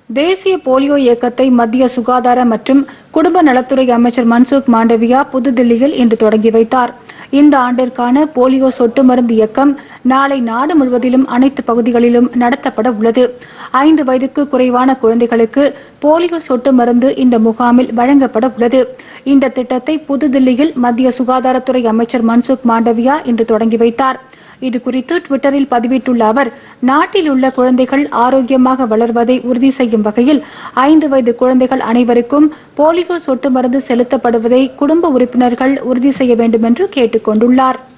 தேசிய போலியோ இயக்கத்தை மத்திய சுகாதார மற்றும் குடும்ப நலத்துறை அமைச்சர் மன்சுக் மாண்டவியா புதுதில்லியில் இன்று தொடங்கி வைத்தார் இந்த ஆண்டிற்கான போலியோ சொட்டு மருந்து இயக்கம் நாளை நாடு முழுவதிலும் அனைத்து பகுதிகளிலும் நடத்தப்பட உள்ளது ஐந்து வயதுக்கு குறைவான குழந்தைகளுக்கு போலியோ சொட்டு மருந்து இந்த முகாமில் வழங்கப்பட உள்ளது இந்த திட்டத்தை புதுதில்லியில் மத்திய சுகாதாரத்துறை அமைச்சர் மன்சுக் மாண்டவியா இன்று தொடங்கி வைத்தார் இது குறித்து டுவிட்டரில் பதிவிட்டுள்ள அவர் நாட்டில் உள்ள குழந்தைகள் ஆரோக்கியமாக வளர்வதை உறுதி செய்யும் வகையில் ஐந்து வயது குழந்தைகள் அனைவருக்கும் போலியோ சொட்டு மருந்து செலுத்தப்படுவதை குடும்ப உறுப்பினர்கள் உறுதி செய்ய வேண்டும் என்று கேட்டுக் கொண்டுள்ளார்